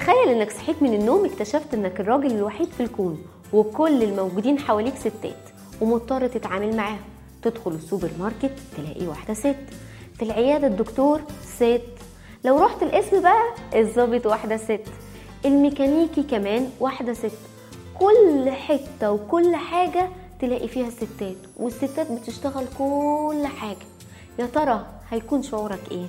تخيل انك صحيت من النوم اكتشفت انك الراجل الوحيد في الكون وكل الموجودين حواليك ستات ومضطر تتعامل معاهم تدخل السوبر ماركت تلاقي واحدة ست في العيادة الدكتور ست لو رحت القسم بقى الظابط واحدة ست الميكانيكي كمان واحدة ست كل حتة وكل حاجة تلاقي فيها ستات والستات بتشتغل كل حاجة يا ترى هيكون شعورك ايه؟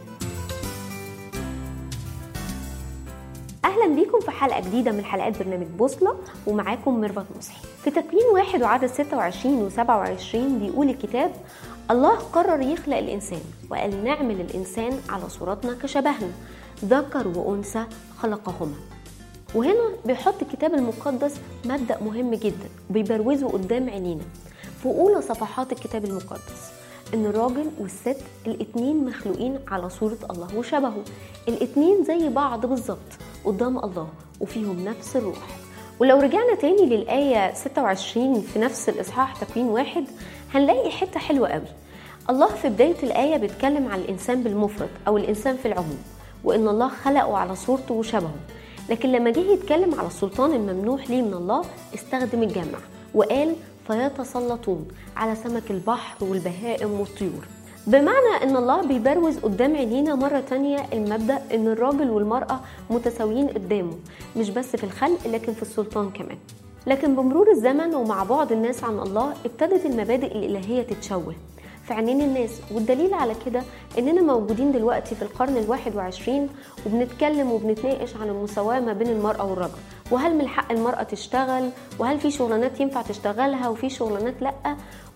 اهلا بيكم في حلقه جديده من حلقات برنامج بوصله ومعاكم ميرفت مصحي في تكوين واحد وعدد 26 و27 بيقول الكتاب الله قرر يخلق الانسان وقال نعمل الانسان على صورتنا كشبهنا ذكر وانثى خلقهما وهنا بيحط الكتاب المقدس مبدا مهم جدا بيبروزه قدام عينينا في اولى صفحات الكتاب المقدس ان الراجل والست الاتنين مخلوقين على صورة الله وشبهه الاتنين زي بعض بالظبط قدام الله وفيهم نفس الروح ولو رجعنا تاني للآية 26 في نفس الإصحاح تكوين واحد هنلاقي حتة حلوة قوي الله في بداية الآية بيتكلم عن الإنسان بالمفرد أو الإنسان في العموم وإن الله خلقه على صورته وشبهه لكن لما جه يتكلم على السلطان الممنوح ليه من الله استخدم الجمع وقال فيتسلطون على سمك البحر والبهائم والطيور بمعنى ان الله بيبروز قدام عينينا مرة تانية المبدأ ان الراجل والمرأة متساويين قدامه مش بس في الخلق لكن في السلطان كمان لكن بمرور الزمن ومع بعد الناس عن الله ابتدت المبادئ الإلهية تتشوه في عينين الناس والدليل على كده اننا موجودين دلوقتي في القرن الواحد وعشرين وبنتكلم وبنتناقش عن المساواة ما بين المرأة والرجل وهل من حق المرأة تشتغل وهل في شغلانات ينفع تشتغلها وفي شغلانات لأ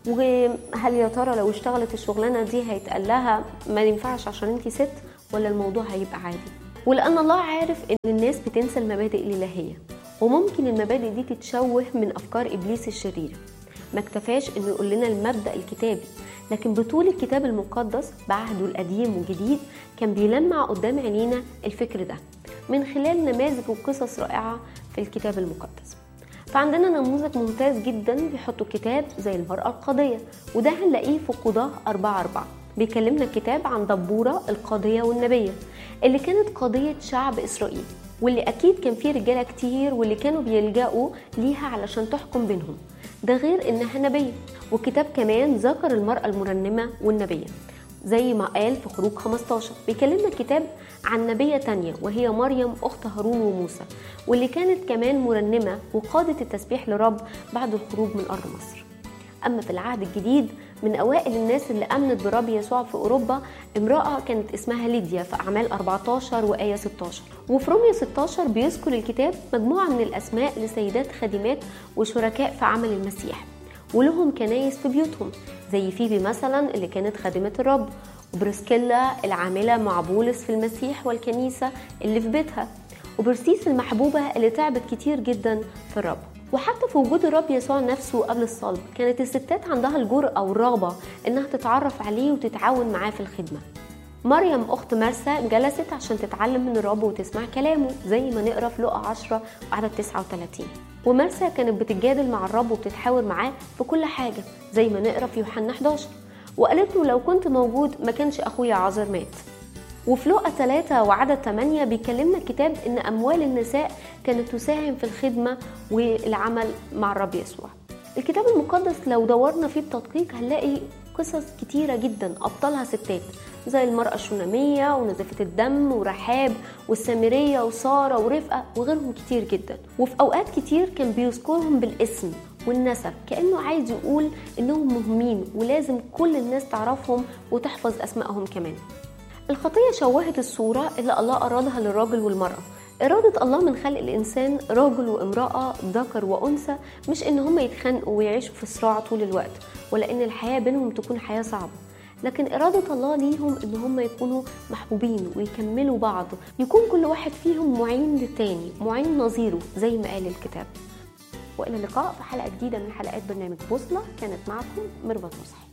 وهل يا ترى لو اشتغلت الشغلانة دي هيتقال لها ما ينفعش عشان انتي ست ولا الموضوع هيبقى عادي ولأن الله عارف ان الناس بتنسى المبادئ الإلهية وممكن المبادئ دي تتشوه من أفكار إبليس الشريرة ما اكتفاش انه يقول لنا المبدأ الكتابي لكن بطول الكتاب المقدس بعهده القديم والجديد كان بيلمع قدام عينينا الفكر ده من خلال نماذج وقصص رائعة في الكتاب المقدس فعندنا نموذج ممتاز جدا بيحطوا كتاب زي المرأة القاضية وده هنلاقيه في قضاة أربعة أربعة بيكلمنا الكتاب عن دبورة القاضية والنبية اللي كانت قاضية شعب إسرائيل واللي أكيد كان فيه رجالة كتير واللي كانوا بيلجأوا ليها علشان تحكم بينهم ده غير إنها نبية والكتاب كمان ذكر المرأة المرنمة والنبية زي ما قال في خروج 15 بيكلمنا الكتاب عن نبية تانية وهي مريم أخت هارون وموسى واللي كانت كمان مرنمة وقادت التسبيح لرب بعد الخروج من أرض مصر أما في العهد الجديد من أوائل الناس اللي أمنت برب يسوع في أوروبا امرأة كانت اسمها ليديا في أعمال 14 وآية 16 وفي رومية 16 بيذكر الكتاب مجموعة من الأسماء لسيدات خادمات وشركاء في عمل المسيح ولهم كنايس في بيوتهم زي فيبي مثلا اللي كانت خادمة الرب وبرسكيلا العاملة مع بولس في المسيح والكنيسة اللي في بيتها وبرسيس المحبوبة اللي تعبت كتير جدا في الرب وحتى في وجود الرب يسوع نفسه قبل الصلب كانت الستات عندها الجرأة والرغبة إنها تتعرف عليه وتتعاون معاه في الخدمة مريم أخت مرسى جلست عشان تتعلم من الرب وتسمع كلامه زي ما نقرا في لقا 10 وعدد 39 ومرسى كانت بتتجادل مع الرب وبتتحاور معاه في كل حاجة زي ما نقرا في يوحنا 11 وقالت له لو كنت موجود ما كانش أخويا عازر مات وفي لقا 3 وعدد 8 بيكلمنا الكتاب ان اموال النساء كانت تساهم في الخدمه والعمل مع الرب يسوع. الكتاب المقدس لو دورنا فيه بتدقيق هنلاقي قصص كتيرة جدا أبطالها ستات زي المرأة الشونامية ونزفة الدم ورحاب والسامرية وسارة ورفقة وغيرهم كتير جدا وفي أوقات كتير كان بيذكرهم بالاسم والنسب كأنه عايز يقول إنهم مهمين ولازم كل الناس تعرفهم وتحفظ أسمائهم كمان الخطية شوهت الصورة اللي الله أرادها للراجل والمرأة إرادة الله من خلق الإنسان راجل وامرأة ذكر وأنثى مش إن هم يتخانقوا ويعيشوا في صراع طول الوقت ولا إن الحياة بينهم تكون حياة صعبة لكن إرادة الله ليهم إن هم يكونوا محبوبين ويكملوا بعض يكون كل واحد فيهم معين للتاني معين نظيره زي ما قال الكتاب وإلى اللقاء في حلقة جديدة من حلقات برنامج بوصلة كانت معكم ميرفت مصحي